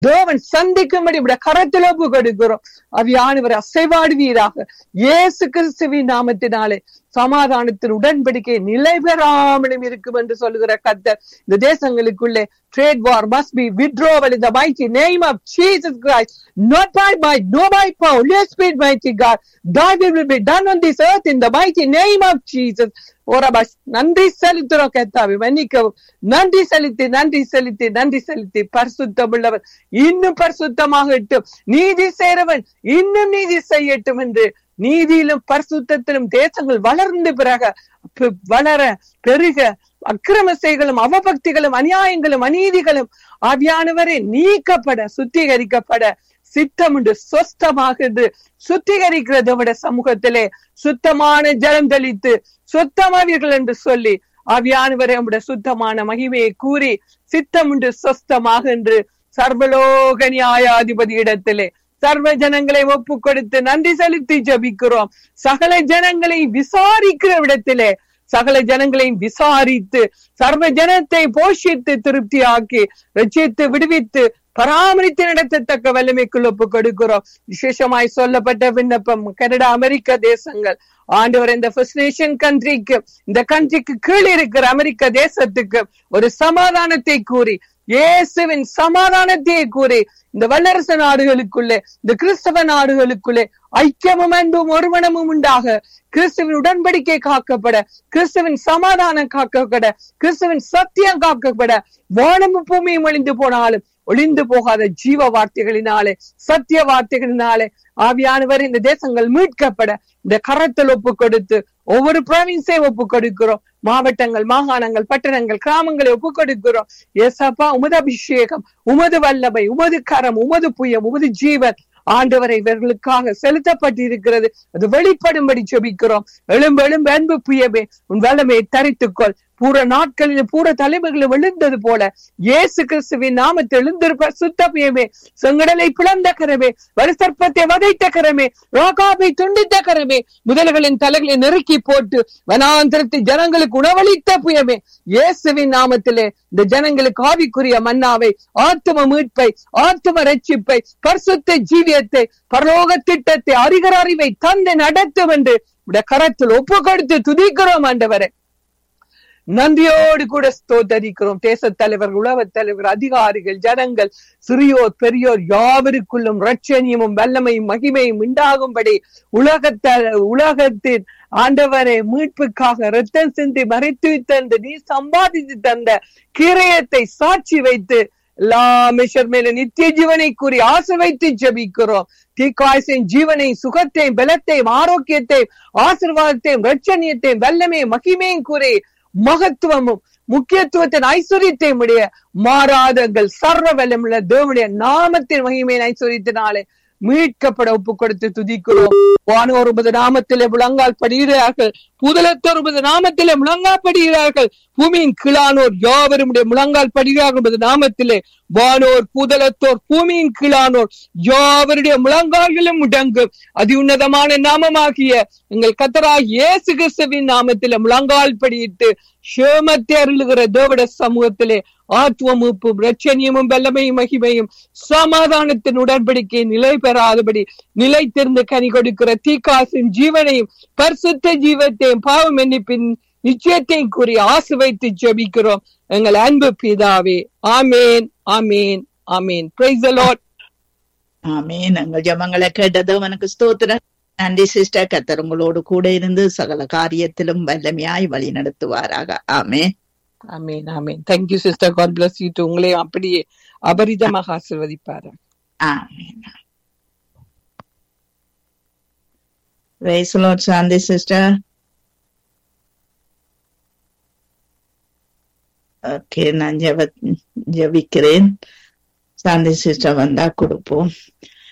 தேவன் சந்திக்கும்படி இப்படி கரத்தில் ஒப்பு கொடுக்கிறோம் அவியானவர் அசைவாடுவீராக இயேசு கிறிஸ்துவின் நாமத்தினாலே சமாதானத்தின் உடன்படிக்கை நிலை பெறாமலும் இருக்கும் என்று சொல்லுகிற கத்தர் இந்த தேசங்களுக்குள்ளே trade war must be withdrawal in the mighty name of Jesus Christ, not by might, no by power, Holy Spirit, mighty God. Thy will will be done on this earth in the mighty name of Jesus. ஓரபாஷ் நன்றி செலுத்துறோம் கத்தாவி மன்னிக்கவும் நன்றி செலுத்தி நன்றி செலுத்தி நன்றி செலுத்தி பரிசுத்தம் உள்ளவர் இன்னும் பரிசுத்தமாகட்டும் நீதி செய்றவன் இன்னும் நீதி செய்யட்டும் என்று நீதியிலும் பரிசுத்தத்திலும் தேசங்கள் வளர்ந்து பிறக பி- வளர பெருக அக்கிரம செய்களும் அவபக்திகளும் அநியாயங்களும் அநீதிகளும் ஆவியானவரே நீக்கப்பட சுத்திகரிக்கப்பட சித்தமுண்டு சொஸ்தமாக சுத்திகரிக்கிறது விட சமூகத்திலே சுத்தமான ஜலம் தெளித்து சுத்தமாவீர்கள் என்று சொல்லி ஆவியானவரே உம்முடைய சுத்தமான மகிமையை கூறி சித்தமுண்டு சொஸ்தமாக என்று சர்வலோக நியாயாதிபதி இடத்திலே சர்வ ஜனங்களை ஒப்பு கொடுத்து நன்றி செலுத்தி ஜபிக்கிறோம் சகல ஜனங்களை விசாரிக்கிற இடத்திலே சகல ஜனங்களையும் விசாரித்து சர்வ ஜனத்தை போஷித்து திருப்தியாக்கி ரட்சித்து விடுவித்து பராமரித்து நடத்தத்தக்க வல்லமைக்குள் ஒப்பு கொடுக்கிறோம் விசேஷமாய் சொல்லப்பட்ட விண்ணப்பம் கனடா அமெரிக்க தேசங்கள் ஆண்டவர் இந்த ஃபர்ஸ்ட் நேஷன் கண்ட்ரிக்கு இந்த கண்ட்ரிக்கு கீழே இருக்கிற அமெரிக்க தேசத்துக்கு ஒரு சமாதானத்தை கூறி இயேசுவின் சமாதானத்தை கூறி இந்த வல்லரசு நாடுகளுக்குள்ளே இந்த கிறிஸ்தவ நாடுகளுக்குள்ளே ஐக்கியமும் அன்பும் ஒருமனமும் உண்டாக கிறிஸ்துவின் உடன்படிக்கை காக்கப்பட கிறிஸ்துவின் சமாதானம் காக்கப்பட கிறிஸ்துவின் சத்தியம் காக்கப்பட வானமும் பூமியும் ஒளிந்து போனாலும் ஒளிந்து போகாத ஜீவ வார்த்தைகளினாலே சத்திய வார்த்தைகளினாலே ஆவியானவர் இந்த தேசங்கள் மீட்கப்பட இந்த கரத்தில் ஒப்பு கொடுத்து ஒவ்வொரு ப்ராவின்ஸை ஒப்பு கொடுக்கிறோம் மாவட்டங்கள் மாகாணங்கள் பட்டணங்கள் கிராமங்களை ஒப்பு கொடுக்கிறோம் ஏசப்பா உமது அபிஷேகம் உமது வல்லமை உமது கரம் உமது புயம் உமது ஜீவன் ஆண்டவரை இவர்களுக்காக செலுத்தப்பட்டிருக்கிறது அது வெளிப்படும்படி ஜெபிக்கிறோம் எழும்பு எழும்பு அன்பு புயமே உன் வல்லமையை தரித்துக்கொள் பூர நாட்களில் பூர தலைமைகளில் விழுந்தது போல இயேசு கிறிஸ்துவின் நாமத்தில் எழுந்திருப்ப சுத்த புயமே செங்கடலை பிளந்த கரமே வலுசற்பத்தை வதைத்த கரமே ரோகாபை துண்டித்த கரமே முதல்களின் தலைகளை நெருக்கி போட்டு வனாந்திரத்தை ஜனங்களுக்கு உணவளித்த புயமே இயேசுவின் நாமத்திலே இந்த ஜனங்களுக்கு ஆவிக்குரிய மன்னாவை ஆத்தும மீட்பை ஆத்தும ரட்சிப்பை பரிசுத்த ஜீவியத்தை பரலோக திட்டத்தை அறிகர அறிவை தந்து நடத்தும் என்று உடைய கரத்தில் ஒப்பு கொடுத்து துதிக்கிறோம் ஆண்டவரை நன்றியோடு கூட ஸ்தோத்தரிக்கிறோம் தேச தலைவர்கள் உலகத் தலைவர் அதிகாரிகள் ஜனங்கள் சிறியோர் பெரியோர் யாவருக்குள்ளும் ரட்சணியமும் வல்லமையும் மகிமையும் உண்டாகும்படி உலகத்த உலகத்தின் ஆண்டவரை மீட்புக்காக ரத்தம் சிந்தி மறைத்து தந்து நீ சம்பாதித்து தந்த கிரயத்தை சாட்சி வைத்து எல்லா மிஷர் மேல நித்திய ஜீவனை கூறி ஆசை வைத்து ஜெபிக்கிறோம் தீக்காய்சின் ஜீவனை சுகத்தையும் பலத்தையும் ஆரோக்கியத்தையும் ஆசிர்வாதத்தையும் ரட்சணியத்தையும் வல்லமையும் மகிமையும் கூறி மகத்துவமும் முக்கியத்துவத்தின் ஐஸ்வர்யத்தையும் உடைய மாறாதங்கள் சர்வ வல்லமுள்ள தேவனுடைய நாமத்தின் மகிமையின் ஐஸ்வர்யத்தினாலே மீட்கப்பட ஒப்பு கொடுத்து துதிக்கிறோம் வானோர் உமது நாமத்திலே முழங்கால் படுகிறார்கள் புதலத்தோர் உமது நாமத்திலே முழங்கால் படுகிறார்கள் பூமியின் கீழானோர் யாவரும் உடைய முழங்கால் படுகிறார்கள் உமது நாமத்திலே வானோர் புதலத்தோர் பூமியின் கீழானோர் யாவருடைய முழங்கால்களும் முடங்கும் அதி உன்னதமான நாமமாகிய எங்கள் கத்தராக இயேசு கிறிஸ்துவின் நாமத்திலே முழங்கால் படியிட்டு சேமத்தை அருளுகிற தேவட சமூகத்திலே ஆத்மமுப்பும் ரட்சணியமும் வல்லமையும் மகிமையும் சமாதானத்தின் உடன்படிக்கை நிலை பெறாதபடி நிலைத்திருந்து கனி கொடுக்கிற தீக்காசின் ஜீவனையும் பரிசுத்த ஜீவத்தையும் பாவம் மன்னிப்பின் நிச்சயத்தையும் கூறி ஆசை வைத்து ஜெபிக்கிறோம் எங்கள் அன்பு பிதாவே ஆமேன் ஆமேன் ஆமேன் பிரைஸ் லார்ட் ஆமீன் எங்கள் ஜெபங்களை கேட்டது உனக்கு ஸ்தோத்திரம் நன்றி சிஸ்டர் கத்தர் உங்களோடு கூட இருந்து சகல காரியத்திலும் வல்லமையாய் வழி நடத்துவாராக ஆமே ஆமேன் ஆமேன் thank you sister God bless you too உங்களையும் அப்படியே அபரிதமாக ஆசிர்வதிப்பாரு ஆமீன் Praise the Lord, Shanthi sister okay நான் ஜெப ஜெபிக்கிறேன் சாந்தி சிஸ்டர் வந்தா கொடுப்போம்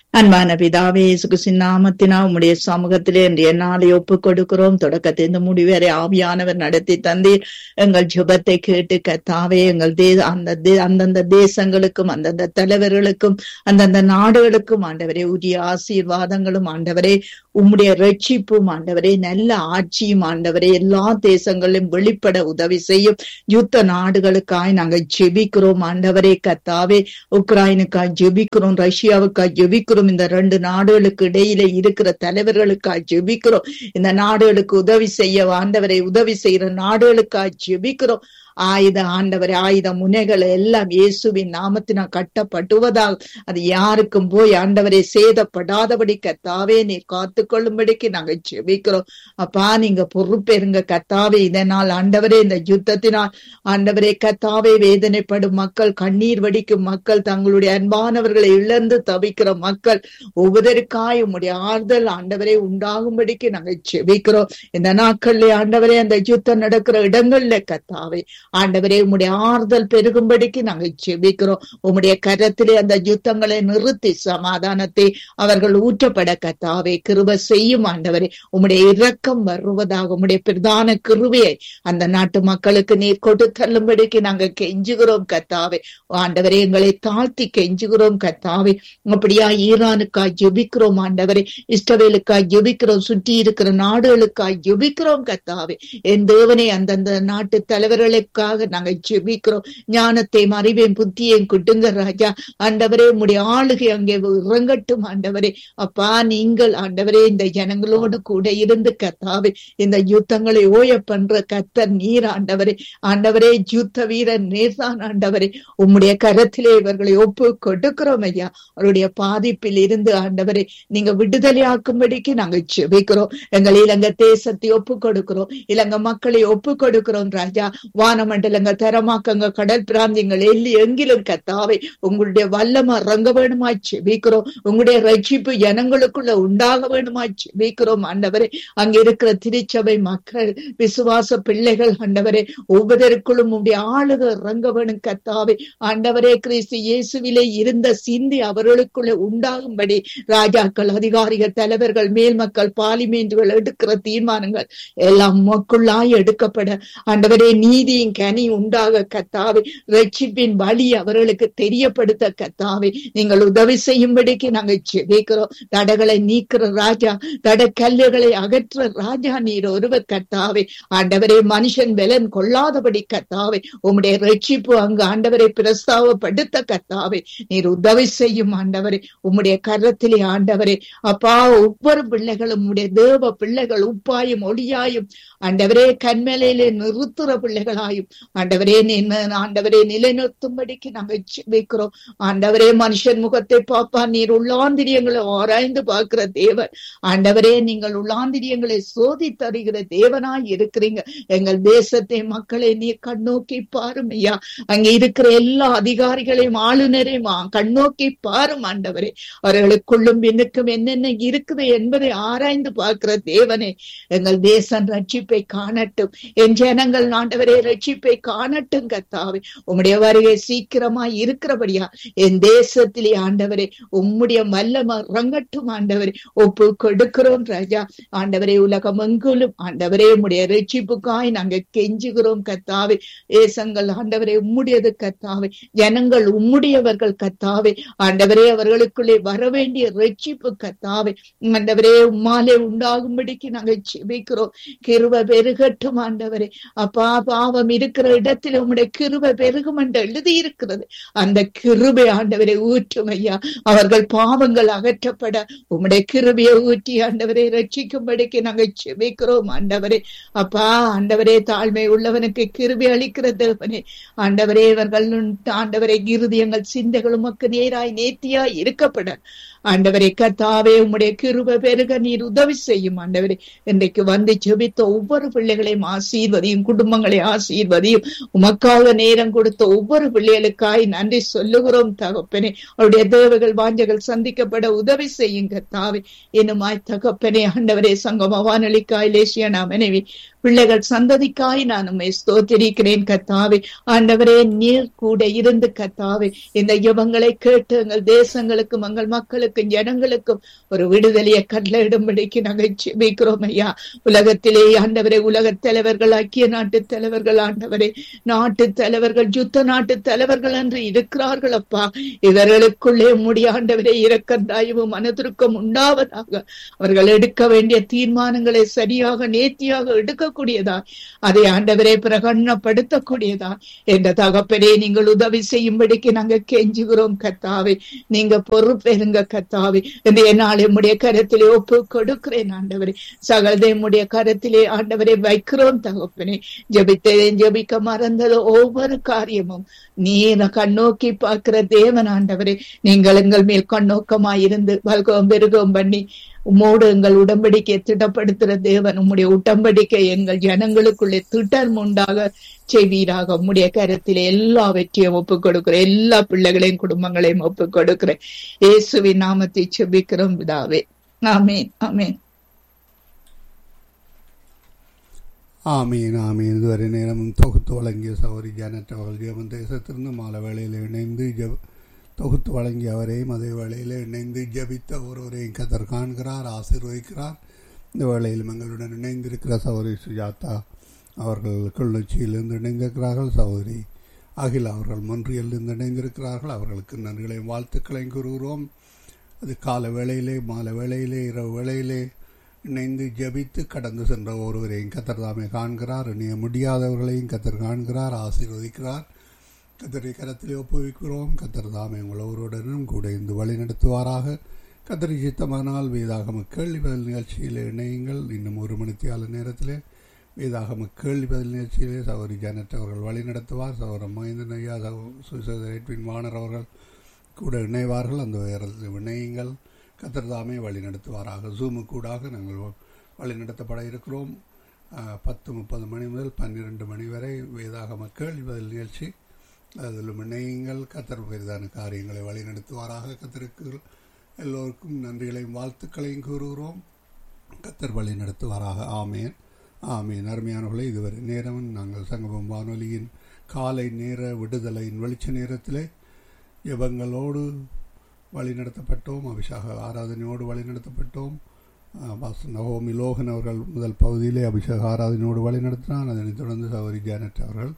அன்பான பிதாவே இயேசு நாமத்தினா உம்முடைய சமூகத்திலே இன்றைய நாளை ஒப்புக் கொடுக்கிறோம் தொடக்கத்தை இந்த முடிவரை ஆவியானவர் நடத்தி தந்தீர் எங்கள் ஜெபத்தை கேட்டு கத்தாவே எங்கள் தே அந்த தே- அந்தந்த தேசங்களுக்கும் அந்தந்த தலைவர்களுக்கும் அந்தந்த நாடுகளுக்கும் ஆண்டவரே உரிய ஆசீர்வாதங்களும் ஆண்டவரே உம்முடைய ரட்சிப்பும் ஆண்டவரே நல்ல ஆட்சியும் ஆண்டவரே எல்லா தேசங்களிலும் வெளிப்பட உதவி செய்யும் யுத்த நாடுகளுக்காய் நாங்கள் ஜெபிக்கிறோம் ஆண்டவரே கத்தாவே உக்ரைனுக்காய் ஜெபிக்கிறோம் ரஷ்யாவுக்காய் ஜெபிக்கிறோம் இந்த ரெண்டு நாடுகளுக்கு இடையில இருக்கிற தலைவர்களுக்காய் ஜெபிக்கிறோம் இந்த நாடுகளுக்கு உதவி செய்ய ஆண்டவரை உதவி செய்யற நாடுகளுக்காய் ஜெபிக்கிறோம் ஆயுத ஆண்டவரை ஆயுத முனைகள் எல்லாம் இயேசுவின் நாமத்தினால் கட்டப்பட்டுவதால் அது யாருக்கும் போய் ஆண்டவரை சேதப்படாதபடி கத்தாவே நீர் காத்து கொள்ளும்படிக்கு நாங்க ஜெபிக்கிறோம் அப்பா நீங்க பொறுப்பேருங்க கத்தாவே இதனால் ஆண்டவரே இந்த யுத்தத்தினால் ஆண்டவரே கத்தாவே வேதனைப்படும் மக்கள் கண்ணீர் வடிக்கும் மக்கள் தங்களுடைய அன்பானவர்களை இழந்து தவிக்கிற மக்கள் ஒவ்வொருக்காய் உம்முடைய ஆறுதல் ஆண்டவரே உண்டாகும்படிக்கு நாங்க ஜெபிக்கிறோம் இந்த நாட்கள்ல ஆண்டவரே அந்த யுத்தம் நடக்கிற இடங்கள்ல கத்தாவே ஆண்டவரே உம்முடைய ஆறுதல் பெருகும்படிக்கு நாங்க ஜெபிக்கிறோம் உம்முடைய கரத்திலே அந்த யுத்தங்களை நிறுத்தி சமாதானத்தை அவர்கள் ஊற்றப்பட கத்தாவே கிருப செய்யும் ஆண்டவரே உம்முடைய இரக்கம் வருவதாக உம்முடைய பிரதான கிருபையை அந்த நாட்டு மக்களுக்கு நீர் கொடு தள்ளும்படிக்கு நாங்க கெஞ்சுகிறோம் கத்தாவே ஆண்டவரே எங்களை தாழ்த்தி கெஞ்சுகிறோம் கத்தாவே அப்படியா ஈரானுக்காய் ஜெபிக்கிறோம் ஆண்டவரே இஸ்ரவேலுக்காய் ஜெபிக்கிறோம் சுற்றி இருக்கிற நாடுகளுக்காய் ஜெபிக்கிறோம் கத்தாவே என் தேவனே அந்தந்த நாட்டு தலைவர்களுக்காக நாங்க ஜெபிக்கிறோம் ஞானத்தையும் அறிவையும் புத்தியையும் குட்டுங்க ராஜா ஆண்டவரே உம்முடைய ஆளுகை அங்கே இறங்கட்டும் ஆண்டவரே அப்பா நீங்கள் ஆண்டவரே இந்த ஜனங்களோடு கூட இருந்து கத்தாவே இந்த யுத்தங்களை ஓய பண்ற கத்தர் நீர் ஆண்டவரே ஆண்டவரே யுத்த வீரர் நேர்தான் ஆண்டவரே உம்முடைய கரத்திலே இவர்களை ஒப்பு கொடுக்கிறோம் ஐயா அவருடைய பாதிப்பில் இருந்து ஆண்டவரே நீங்க விடுதலையாக்கும்படிக்கு நாங்க ஜெபிக்கிறோம் எங்கள் இலங்கை தேசத்தை ஒப்பு கொடுக்கிறோம் இலங்கை மக்களை ஒப்பு கொடுக்கிறோம் ராஜா வானமண்டலங்க தரமாக்கங்க கடல் பிராந்தியங்கள் எல்லி எங்கிலும் கத்தாவை உங்களுடைய வல்லம ரங்க வேணுமா ஜெபிக்கிறோம் உங்களுடைய ரட்சிப்பு ஜனங்களுக்குள்ள உண்டாக வேணுமா ஜெபிக்கிறோம் ஆண்டவரே அங்க இருக்கிற திருச்சபை மக்கள் விசுவாச பிள்ளைகள் ஆண்டவரே ஒவ்வொருவருக்குள்ளும் உடைய ஆளுக இறங்க வேணும் கத்தாவே ஆண்டவரே கிறிஸ்து இயேசுவிலே இருந்த சிந்தி அவர்களுக்குள்ள உண்டாகும்படி ராஜாக்கள் அதிகாரிகள் தலைவர்கள் மேல் மக்கள் பார்லிமெண்டுகள் எடுக்கிற தீர்மானங்கள் எல்லாம் மக்களாய் எடுக்கப்பட ஆண்டவரே நீதியின் கனி உண்டாக கத்தாவே ரட்சிப்பின் வழி அவர்களுக்கு தெரியப்படுத்த கத்தாவே நீங்கள் உதவி செய்யும்படிக்கு நாங்க ஜெபிக்கிறோம் தடைகளை நீக்கிற ராஜா தட கல்லுகளை அகற்ற ராஜா நீர் ஒருவர் கத்தாவே ஆண்டவரே மனுஷன் பலன் கொள்ளாதபடி கத்தாவே உம்முடைய ரட்சிப்பு அங்கு ஆண்டவரை பிரஸ்தாவப்படுத்த கத்தாவே நீர் உதவி செய்யும் ஆண்டவரே உம்முடைய கரத்திலே ஆண்டவரே அப்பா ஒவ்வொரு பிள்ளைகளும் உம்முடைய தேவ பிள்ளைகள் உப்பாயும் ஒளியாயும் ஆண்டவரே கண்மலையிலே நிறுத்துற பிள்ளைகளாயும் ஆண்டவரே நீ ஆண்டவரே நிலைநிறுத்தும்படிக்கு நாங்க ஜெபிக்கிறோம் ஆண்டவரே மனுஷன் முகத்தை பாப்பா நீர் உள்ளாந்திரியங்களை ஆராய்ந்து பார்க்கிற தேவன் ஆண்டவரே நீங்கள் உள்ளாந்திரியங்களை சோதி தருகிற தேவனாய் இருக்கிறீங்க எங்கள் தேசத்தை மக்களை நீர் கண்ணோக்கி பாரும் ஐயா அங்க இருக்கிற எல்லா அதிகாரிகளையும் ஆளுநரையும் ஆ- கண்ணோக்கி பாரும் ஆண்டவரே அவர்களுக்குள்ளும் பின்னுக்கும் என்னென்ன இருக்குது என்பதை ஆராய்ந்து பார்க்கிற தேவனே எங்கள் தேசம் ரட்சிப்பை காணட்டும் என் ஜனங்கள் ஆண்டவரே ரட்சிப்பை காணட்டும் கத்தாவே உம்முடைய வருகை சீக்கிரமா இருக்கிறபடியா என் தேசத்திலே ஆண்டவரே உம்முடைய வல்லம ரங்கட்டும் ஆண்டவரே ஒப்பு கொடுக்கிறோம் ராஜா ஆண்டவரே உலகம் எங்கிலும் ஆண்டவரே உம்முடைய ரட்சிப்புக்காய் நாங்க கெஞ்சுகிறோம் கத்தாவே தேசங்கள் ஆண்டவரே உம்முடையது கத்தாவே ஜனங்கள் உம்முடையவர்கள் கத்தாவே ஆண்டவரே அவர்களுக்குள்ளே வர வேண்டிய ரட்சிப்பு கத்தாவே ஆண்டவரே உம்மாலே உண்டாகும்படிக்கு நாங்க ஜெபிக்கிறோம் கிருப பெருகட்டும் ஆண்டவரே அப்பா பாவம் இருக்கிற இடத்துல உம்முடைய கிருப பெருகும் என்று எழுதி இருக்கிறது அந்த கிருபை ஆண்டவரை ஊற்றும் ஐயா அவர்கள் பாவங்கள் அகற்றப்பட உம்முடைய கிருபையை ஊற்றி ஆண்டவரை ரட்சிக்கும்படிக்கு நாங்க ஜெபிக்கிறோம் ஆண்டவரே அப்பா ஆண்டவரே தாழ்மை உள்ளவனுக்கு கிருபை அளிக்கிற தேவனே ஆண்டவரே இவர்கள் ஆண்டவரை இருதயங்கள் சிந்தைகள் உமக்கு நேராய் நேர்த்தியாய் இருக்கப்பட ஆண்டவரே கத்தாவே உம்முடைய கிருப பெருக நீர் உதவி செய்யும் ஆண்டவரே இன்றைக்கு வந்து ஜெபித்த ஒவ்வொரு பிள்ளைகளையும் ஆசீர்வதியும் குடும்பங்களை ஆசீர்வதியும் உமக்காக நேரம் கொடுத்த ஒவ்வொரு பிள்ளைகளுக்காய் நன்றி சொல்லுகிறோம் தகப்பனே அவருடைய தேவைகள் வாஞ்சைகள் சந்திக்கப்பட உதவி செய்யும் கத்தாவே இன்னுமாய் தகப்பனே ஆண்டவரே சங்கம வானொலிக்காய் லேசியா மனைவி பிள்ளைகள் சந்ததிக்காய் நான் உண்மை ஸ்தோத்திரிக்கிறேன் கத்தாவே ஆண்டவரே நீர் கூட இருந்து கத்தாவே இந்த யுவங்களை கேட்டு எங்கள் தேசங்களுக்கும் எங்கள் மக்களுக்கும் ஜனங்களுக்கும் ஒரு விடுதலையை கட்டளையிடும்படிக்கு நாங்கள் ஜெபிக்கிறோம் ஐயா உலகத்திலே ஆண்டவரே உலக தலைவர்கள் ஐக்கிய நாட்டு தலைவர்கள் ஆண்டவரே நாட்டு தலைவர்கள் யுத்த நாட்டு தலைவர்கள் என்று இருக்கிறார்கள் அப்பா இவர்களுக்குள்ளே முடிய ஆண்டவரே இரக்கம் தயவு மனதிற்கும் உண்டாவதாக அவர்கள் எடுக்க வேண்டிய தீர்மானங்களை சரியாக நேர்த்தியாக எடுக்கக்கூடியதா அதை ஆண்டவரே பிரகடனப்படுத்தக்கூடியதா என்ற தகப்பனே நீங்கள் உதவி செய்யும்படிக்கு நாங்க கெஞ்சுகிறோம் கத்தாவே நீங்க பொறுப்பெருங்க கத்தாவே இந்த நாளை உடைய கரத்திலே ஒப்பு கொடுக்கிறேன் ஆண்டவரே சகலதை உடைய கரத்திலே ஆண்டவரை வைக்கிறோம் தகப்பனே ஜபித்தேன் ஜபிக்க மறந்தது ஒவ்வொரு காரியமும் நீர கண்ணோக்கி பார்க்கிற தேவன் ஆண்டவரே நீங்கள் எங்கள் மேல் கண்ணோக்கமாயிருந்து வல்கம் பெருகம் பண்ணி உம்மோடு எங்கள் உடம்படிக்கை திடப்படுத்துற தேவன் உம்முடைய உடம்படிக்கை எங்கள் ஜனங்களுக்குள்ளே திட்டம் உண்டாக செய்வீராக உம்முடைய கருத்திலே எல்லா வெற்றியும் ஒப்புக் கொடுக்கிறேன் எல்லா பிள்ளைகளையும் குடும்பங்களையும் ஒப்புக் கொடுக்கிறேன் இயேசுவின் நாமத்தை செபிக்கிறோம் விதாவே ஆமேன் ஆமேன் ஆமீன் ஆமீன் இதுவரை நேரமும் தொகுத்து வழங்கிய சௌரி ஜானட் அவர்கள் ஜெபம் தேசத்திலிருந்து மாலை வேளையில் இணைந்து ஜெப தொகுத்து வழங்கிய அவரையும் அதே வேளையில் இணைந்து ஜபித்த ஒருவரையும் கதர் காண்கிறார் ஆசீர்வதிக்கிறார் இந்த வேளையில் எங்களுடன் இணைந்திருக்கிற சௌரி சுஜாதா அவர்கள் கிளிநொச்சியிலிருந்து இணைந்திருக்கிறார்கள் சௌரி அகில் அவர்கள் மொன்றியலிருந்து இணைந்திருக்கிறார்கள் அவர்களுக்கு நன்றிகளையும் வாழ்த்துக்களையும் கூறுகிறோம் அது கால வேளையிலே மாலை வேளையிலே இரவு வேளையிலே இணைந்து ஜபித்து கடந்து சென்ற ஒருவரையும் கத்தர் தாமே காண்கிறார் இணைய முடியாதவர்களையும் கத்தர் காண்கிறார் ஆசீர்வதிக்கிறார் கத்தரை கரத்திலே ஒப்புவிக்கிறோம் கத்தர் தாமே உங்கள் ஒருவருடனும் கூட இருந்து வழி நடத்துவாராக கத்தரி சித்தமானால் வேதாகம கேள்வி பதில் நிகழ்ச்சியில் இணையுங்கள் இன்னும் ஒரு மணித்தியால நேரத்திலே வேதாகம கேள்வி பதில் நிகழ்ச்சியிலே சௌரி ஜானட் அவர்கள் வழி நடத்துவார் சௌரம் மகேந்திரன் ஐயா சுசேட்வின் வாணர் அவர்கள் கூட இணைவார்கள் அந்த உயரத்தில் இணையுங்கள் கத்தர் தாமே வழி நடத்துவாராக ஜூமு கூடாக நாங்கள் வழி நடத்தப்பட இருக்கிறோம் பத்து முப்பது மணி முதல் பன்னிரெண்டு மணி வரை வேதாகம கேள்வி பதில் நிகழ்ச்சி அதில் இணையுங்கள் கத்தர் பெரிதான காரியங்களை வழிநடத்துவாராக கத்தருக்கு எல்லோருக்கும் நன்றிகளையும் வாழ்த்துக்களையும் கூறுகிறோம் கத்தர் வழி நடத்துவாராக ஆமேன் ஆமேன் அருமையானவர்களை இதுவரை நேரம் நாங்கள் சங்கமம் வானொலியின் காலை நேர விடுதலையின் வெளிச்ச நேரத்திலே ஜபங்களோடு வழி நடத்தப்பட்டோம் அபிஷேக ஆராதனையோடு வழி நடத்தப்பட்டோம் நகோமி லோகன் அவர்கள் முதல் பகுதியிலே அபிஷேக ஆராதனையோடு வழி நடத்தினார் அதனைத் தொடர்ந்து சௌரி ஜானட் அவர்கள்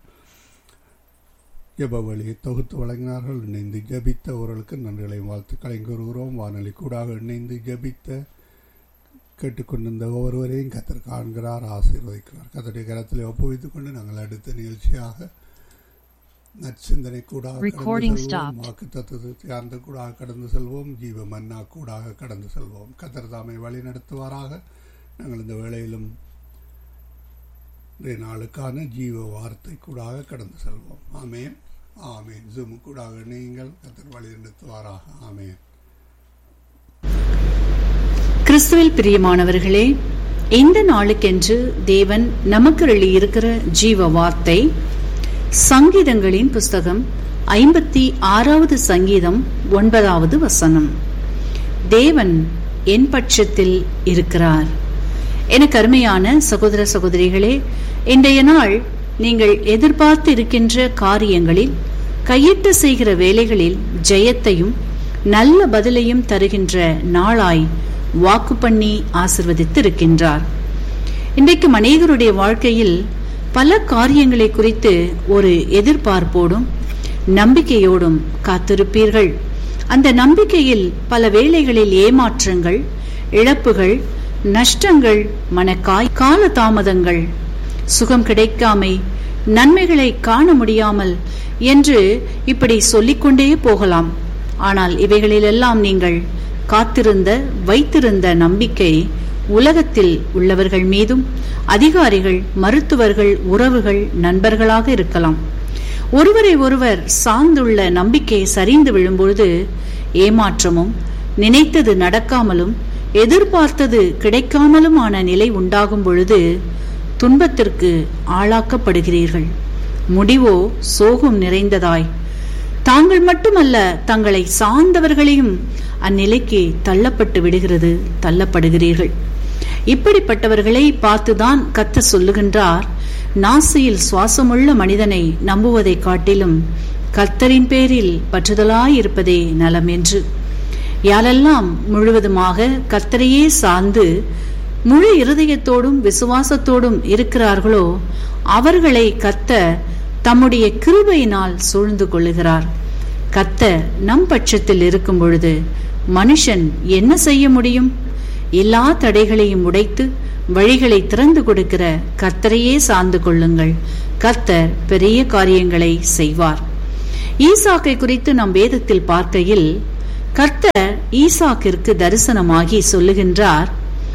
ஜப வழியை தொகுத்து வழங்கினார்கள் இணைந்து ஜபித்தவர்களுக்கு நன்றிகளையும் வாழ்த்துக்களையும் கூறுகிறோம் வானொலி கூடாக இணைந்து ஜபித்த கேட்டுக்கொண்டிருந்த ஒவ்வொருவரையும் கத்தர் காண்கிறார் ஆசீர்வதிக்கிறார் கத்தருடைய கரத்தில் ஒப்புவித்துக் கொண்டு நாங்கள் அடுத்த நிகழ்ச்சியாக நற்சிந்தனை கூடாக வாக்கு தத்துவத்தை சார்ந்த கூடாக கடந்து செல்வோம் ஜீவ மன்னா கூடாக கடந்து செல்வோம் கத்தர் தாமை வழி நடத்துவாராக நாங்கள் இந்த வேளையிலும் இன்றைய நாளுக்கான ஜீவ வார்த்தை கூடாக கடந்து செல்வோம் ஆமேன் ஆமேன் ஜூமு கூடாக நீங்கள் கத்தர் வழி நடத்துவாராக ஆமேன் கிறிஸ்துவில் பிரியமானவர்களே இந்த நாளுக்கென்று தேவன் நமக்கு இருக்கிற ஜீவ வார்த்தை சங்கீதங்களின் புஸ்தகம் ஐம்பத்தி ஆறாவது சங்கீதம் ஒன்பதாவது வசனம் தேவன் என் பட்சத்தில் இருக்கிறார் எனக்கு அருமையான சகோதர சகோதரிகளே இன்றைய நாள் நீங்கள் எதிர்பார்த்து இருக்கின்ற காரியங்களில் கையிட்டு செய்கிற வேலைகளில் ஜெயத்தையும் நல்ல பதிலையும் தருகின்ற நாளாய் வாக்கு பண்ணி ஆசிர்வதித்து இருக்கின்றார் இன்றைக்கு அநேகருடைய வாழ்க்கையில் பல காரியங்களை குறித்து ஒரு எதிர்பார்ப்போடும் நம்பிக்கையோடும் காத்திருப்பீர்கள் அந்த நம்பிக்கையில் பல வேளைகளில் ஏமாற்றங்கள் இழப்புகள் நஷ்டங்கள் மனக்காய் கால தாமதங்கள் சுகம் கிடைக்காமை நன்மைகளை காண முடியாமல் என்று இப்படி சொல்லிக்கொண்டே போகலாம் ஆனால் இவைகளிலெல்லாம் நீங்கள் காத்திருந்த வைத்திருந்த நம்பிக்கை உலகத்தில் உள்ளவர்கள் மீதும் அதிகாரிகள் மருத்துவர்கள் உறவுகள் நண்பர்களாக இருக்கலாம் ஒருவரை ஒருவர் சார்ந்துள்ள நம்பிக்கை சரிந்து விழும்பொழுது ஏமாற்றமும் நினைத்தது நடக்காமலும் எதிர்பார்த்தது கிடைக்காமலுமான நிலை உண்டாகும் பொழுது துன்பத்திற்கு ஆளாக்கப்படுகிறீர்கள் முடிவோ சோகம் நிறைந்ததாய் தாங்கள் மட்டுமல்ல தங்களை சார்ந்தவர்களையும் அந்நிலைக்கு தள்ளப்பட்டு விடுகிறது தள்ளப்படுகிறீர்கள் இப்படிப்பட்டவர்களை பார்த்துதான் கத்த சொல்லுகின்றார் நாசியில் சுவாசமுள்ள மனிதனை நம்புவதை காட்டிலும் கர்த்தரின் பேரில் பற்றுதலாயிருப்பதே நலம் என்று யாரெல்லாம் முழுவதுமாக கர்த்தரையே சார்ந்து முழு இருதயத்தோடும் விசுவாசத்தோடும் இருக்கிறார்களோ அவர்களை கத்த தம்முடைய கிருபையினால் சூழ்ந்து கொள்ளுகிறார் கத்த நம் பட்சத்தில் இருக்கும் பொழுது மனுஷன் என்ன செய்ய முடியும் எல்லா தடைகளையும் உடைத்து வழிகளை திறந்து கொடுக்கிற கர்த்தரையே சார்ந்து கொள்ளுங்கள் கர்த்தர் பெரிய காரியங்களை செய்வார் ஈசாக்கை குறித்து நம் வேதத்தில் பார்க்கையில் கர்த்தர் ஈசாக்கிற்கு தரிசனமாகி சொல்லுகின்றார்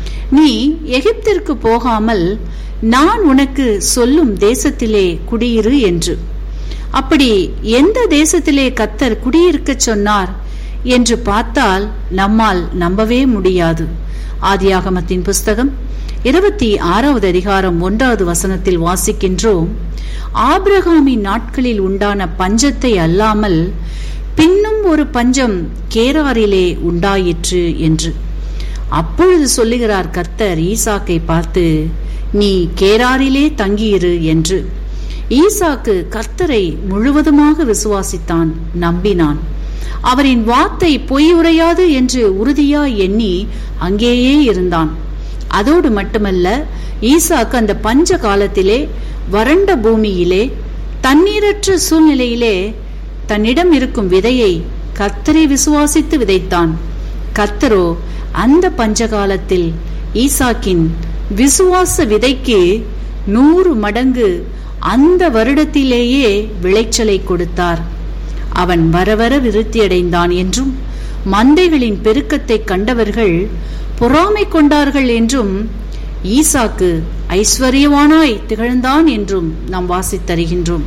நீ எகிப்திற்கு போகாமல் நான் உனக்கு சொல்லும் தேசத்திலே குடியிரு என்று அப்படி எந்த தேசத்திலே கத்தர் குடியிருக்க சொன்னார் என்று பார்த்தால் நம்மால் நம்பவே முடியாது ஆதியாகமத்தின் புஸ்தகம் இருபத்தி ஆறாவது அதிகாரம் ஒன்றாவது வசனத்தில் வாசிக்கின்றோம் ஆபிரகாமின் நாட்களில் உண்டான பஞ்சத்தை அல்லாமல் பின்னும் ஒரு பஞ்சம் கேராரிலே உண்டாயிற்று என்று அப்பொழுது சொல்லுகிறார் கர்த்தர் ஈசாக்கை பார்த்து நீ கேராரிலே தங்கியிரு என்று ஈசாக்கு கர்த்தரை முழுவதுமாக விசுவாசித்தான் நம்பினான் அவரின் வார்த்தை பொய் உரையாது என்று உறுதியாய் எண்ணி அங்கேயே இருந்தான் அதோடு மட்டுமல்ல ஈசாக்கு அந்த பஞ்ச காலத்திலே வறண்ட பூமியிலே தண்ணீரற்ற சூழ்நிலையிலே தன்னிடம் இருக்கும் விதையை கர்த்தரை விசுவாசித்து விதைத்தான் கர்த்தரோ அந்த பஞ்சகாலத்தில் ஈசாக்கின் விசுவாச விதைக்கு நூறு மடங்கு அந்த வருடத்திலேயே விளைச்சலை கொடுத்தார் அவன் வரவர விருத்தியடைந்தான் என்றும் மந்தைகளின் பெருக்கத்தை கண்டவர்கள் பொறாமை கொண்டார்கள் என்றும் ஈசாக்கு ஐஸ்வர்யவானாய் திகழ்ந்தான் என்றும் நாம் வாசித்தருகின்றோம்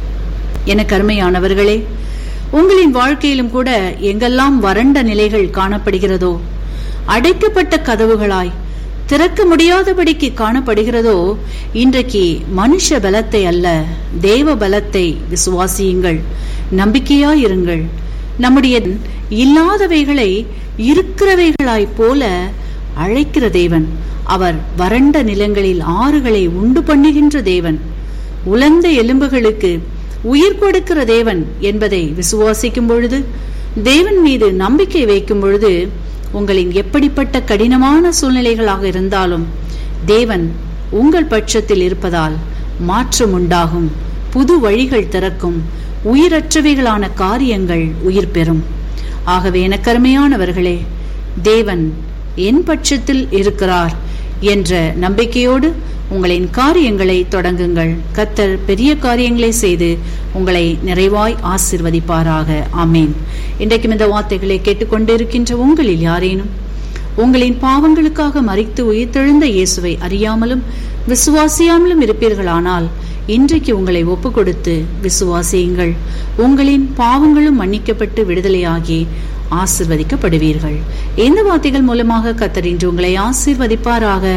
என கருமையானவர்களே உங்களின் வாழ்க்கையிலும் கூட எங்கெல்லாம் வறண்ட நிலைகள் காணப்படுகிறதோ அடைக்கப்பட்ட கதவுகளாய் திறக்க முடியாதபடிக்கு காணப்படுகிறதோ இன்றைக்கு மனுஷ பலத்தை அல்ல தேவ பலத்தை விசுவாசியுங்கள் நம்பிக்கையாயிருங்கள் நம்முடைய இல்லாதவைகளை இருக்கிறவைகளாய் போல அழைக்கிற தேவன் அவர் வறண்ட நிலங்களில் ஆறுகளை உண்டு பண்ணுகின்ற தேவன் உலர்ந்த எலும்புகளுக்கு உயிர் கொடுக்கிற தேவன் என்பதை விசுவாசிக்கும் பொழுது தேவன் மீது நம்பிக்கை வைக்கும் பொழுது உங்களின் எப்படிப்பட்ட கடினமான சூழ்நிலைகளாக இருந்தாலும் தேவன் உங்கள் பட்சத்தில் இருப்பதால் மாற்றம் உண்டாகும் புது வழிகள் திறக்கும் உயிரற்றவைகளான காரியங்கள் உயிர் பெறும் ஆகவே எனக்கருமையானவர்களே தேவன் என் பட்சத்தில் இருக்கிறார் என்ற நம்பிக்கையோடு உங்களின் காரியங்களை தொடங்குங்கள் கத்தர் பெரிய காரியங்களை செய்து உங்களை நிறைவாய் ஆசிர்வதிப்பாராக ஆமேன் இன்றைக்கும் இந்த வார்த்தைகளை கேட்டுக்கொண்டிருக்கின்ற உங்களில் யாரேனும் உங்களின் பாவங்களுக்காக மறித்து உயிர்த்தெழுந்த இயேசுவை அறியாமலும் விசுவாசியாமலும் இருப்பீர்களானால் இன்றைக்கு உங்களை ஒப்பு கொடுத்து விசுவாசியுங்கள் உங்களின் பாவங்களும் மன்னிக்கப்பட்டு விடுதலையாகி ஆசிர்வதிக்கப்படுவீர்கள் இந்த வார்த்தைகள் மூலமாக கத்தர் இன்று உங்களை ஆசிர்வதிப்பாராக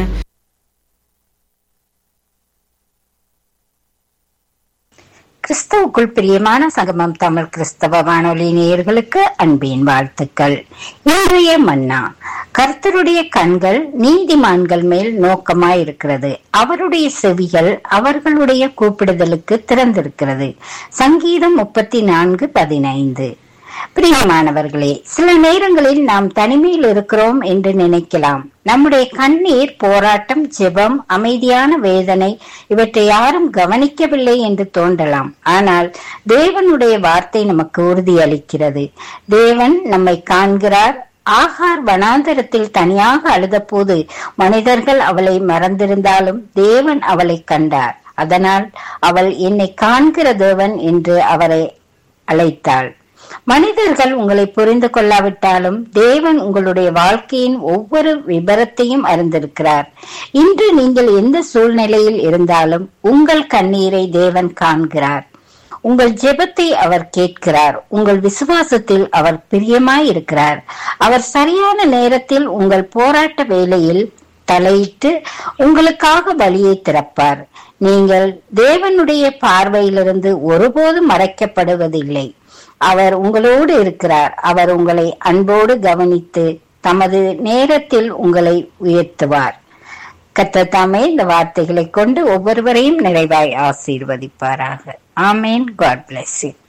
கிறிஸ்தவுக்குள் பிரியமான சங்கமம் தமிழ் கிறிஸ்தவ வானொலி நேயர்களுக்கு அன்பின் வாழ்த்துக்கள் இன்றைய மன்னா கர்த்தருடைய கண்கள் நீதிமான்கள் மேல் நோக்கமாயிருக்கிறது அவருடைய செவிகள் அவர்களுடைய கூப்பிடுதலுக்கு திறந்திருக்கிறது சங்கீதம் முப்பத்தி நான்கு பதினைந்து பிரியமானவர்களே சில நேரங்களில் நாம் தனிமையில் இருக்கிறோம் என்று நினைக்கலாம் நம்முடைய கண்ணீர் போராட்டம் ஜெபம் அமைதியான வேதனை இவற்றை யாரும் கவனிக்கவில்லை என்று தோன்றலாம் ஆனால் தேவனுடைய வார்த்தை நமக்கு உறுதியளிக்கிறது தேவன் நம்மை காண்கிறார் ஆகார் வனாந்தரத்தில் தனியாக அழுதபோது மனிதர்கள் அவளை மறந்திருந்தாலும் தேவன் அவளை கண்டார் அதனால் அவள் என்னை காண்கிற தேவன் என்று அவரை அழைத்தாள் மனிதர்கள் உங்களை புரிந்து கொள்ளாவிட்டாலும் தேவன் உங்களுடைய வாழ்க்கையின் ஒவ்வொரு விபரத்தையும் அறிந்திருக்கிறார் இன்று நீங்கள் எந்த சூழ்நிலையில் இருந்தாலும் உங்கள் கண்ணீரை தேவன் காண்கிறார் உங்கள் ஜெபத்தை அவர் கேட்கிறார் உங்கள் விசுவாசத்தில் அவர் பிரியமாய் இருக்கிறார் அவர் சரியான நேரத்தில் உங்கள் போராட்ட வேலையில் தலையிட்டு உங்களுக்காக வழியை திறப்பார் நீங்கள் தேவனுடைய பார்வையிலிருந்து ஒருபோதும் மறைக்கப்படுவதில்லை அவர் உங்களோடு இருக்கிறார் அவர் உங்களை அன்போடு கவனித்து தமது நேரத்தில் உங்களை உயர்த்துவார் கர்த்தர் தாமே இந்த வார்த்தைகளை கொண்டு ஒவ்வொருவரையும் நிறைவாய் ஆசீர்வதிப்பாராக ஆமேன் காட் bless you